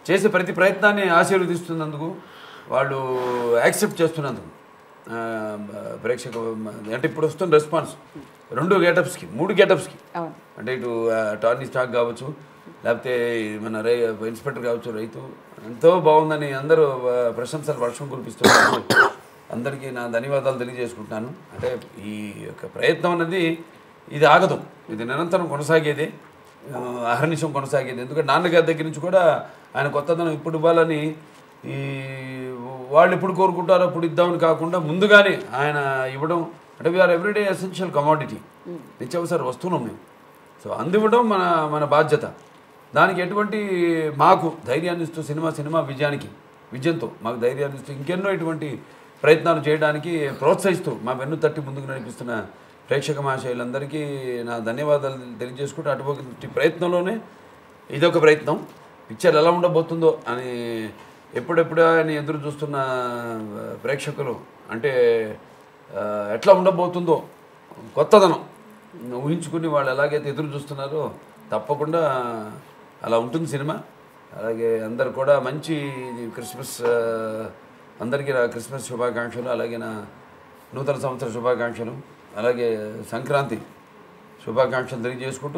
చేసే ప్రతి ప్రయత్నాన్ని ఆశీర్వదిస్తున్నందుకు వాళ్ళు యాక్సెప్ట్ చేస్తున్నందుకు ఆ, ప్రేక్షక అంటే ఇప్పుడు వస్తున్న రెస్పాన్స్ రెండు గెటప్స్కి మూడు గెటప్స్కి అవును అంటే ఇటు ఆ, టార్నీ స్టాక్ కావచ్చు లేకపోతే మన రై ఇన్స్పెక్టర్ కావచ్చు రైతు ఎంతో బాగుందని అందరూ ఆ, ప్రశంసలు వర్షం కురిపిస్తున్నారు అందరికీ నా ధన్యవాదాలు తెలియజేసుకుంటున్నాను అంటే ఈ యొక్క ప్రయత్నం అన్నది ఇది ఆగదు ఇది నిరంతరం కొనసాగేదే ఆ, అహర్నిశం కొనసాగేది ఎందుకంటే నాన్నగారి దగ్గర నుంచి కూడా ఆయన కొత్తదనం ఇప్పుడు ఇవ్వాలని ఈ వాళ్ళు ఎప్పుడు కోరుకుంటారో అప్పుడు ఇద్దామని కాకుండా ముందుగానే ఆయన ఇవ్వడం అంటే వీఆర్ ఎవ్రీడే ఎసెన్షియల్ కమాడిటీ నిత్యావసర వస్తున్నాం మేము సో అందివ్వడం మన మన బాధ్యత దానికి ఎటువంటి మాకు ధైర్యాన్ని ఇస్తూ సినిమా సినిమా విజయానికి విజయంతో మాకు ధైర్యాన్ని ఇస్తూ ఇంకెన్నో ఇటువంటి ప్రయత్నాలు చేయడానికి ప్రోత్సహిస్తూ మా వెన్ను తట్టి ముందుకు నడిపిస్తున్న ప్రేక్షక మహాశయులందరికీ నా ధన్యవాదాలు తెలియజేసుకుంటూ అటువంటి ప్రయత్నంలోనే ఇదొక ప్రయత్నం పిక్చర్ ఎలా ఉండబోతుందో అని ఎప్పుడెప్పుడు అని ఎదురు చూస్తున్న ప్రేక్షకులు అంటే ఆ, ఎట్లా ఉండబోతుందో కొత్తదనం ఊహించుకుని వాళ్ళు ఎలాగైతే ఎదురు చూస్తున్నారో తప్పకుండా అలా ఉంటుంది సినిమా అలాగే అందరు కూడా మంచి క్రిస్మస్ ఆ, అందరికీ నా క్రిస్మస్ శుభాకాంక్షలు అలాగే నా నూతన సంవత్సర శుభాకాంక్షలు అలాగే సంక్రాంతి శుభాకాంక్షలు తెలియజేసుకుంటూ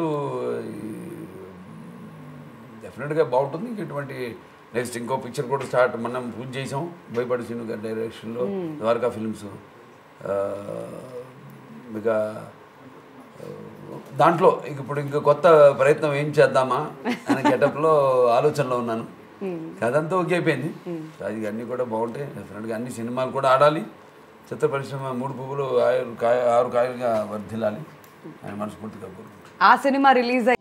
డెఫినెట్గా బాగుంటుంది ఇంక ఇటువంటి నెక్స్ట్ ఇంకో పిక్చర్ కూడా స్టార్ట్ మనం పూజ చేసాం భయపడి సీను గారి డైరెక్షన్లో ద్వారకా ఫిల్మ్స్ ఇక ఆ, దాంట్లో ఇక ఇప్పుడు ఇంక కొత్త ప్రయత్నం ఏం చేద్దామా అనే గెటప్లో ఆలోచనలో ఉన్నాను అదంతా ఓకే అయిపోయింది అది అన్నీ కూడా బాగుంటాయి డెఫినెట్గా అన్ని సినిమాలు కూడా ఆడాలి చిత్ర పరిశ్రమ మూడు పువ్వులు ఆరు కాయ ఆరు కాయలుగా వర్ధిల్లాలి ఆయన మనస్ఫూర్తిగా కోరుకుంటున్నాను ఆ సినిమా రిలీజ్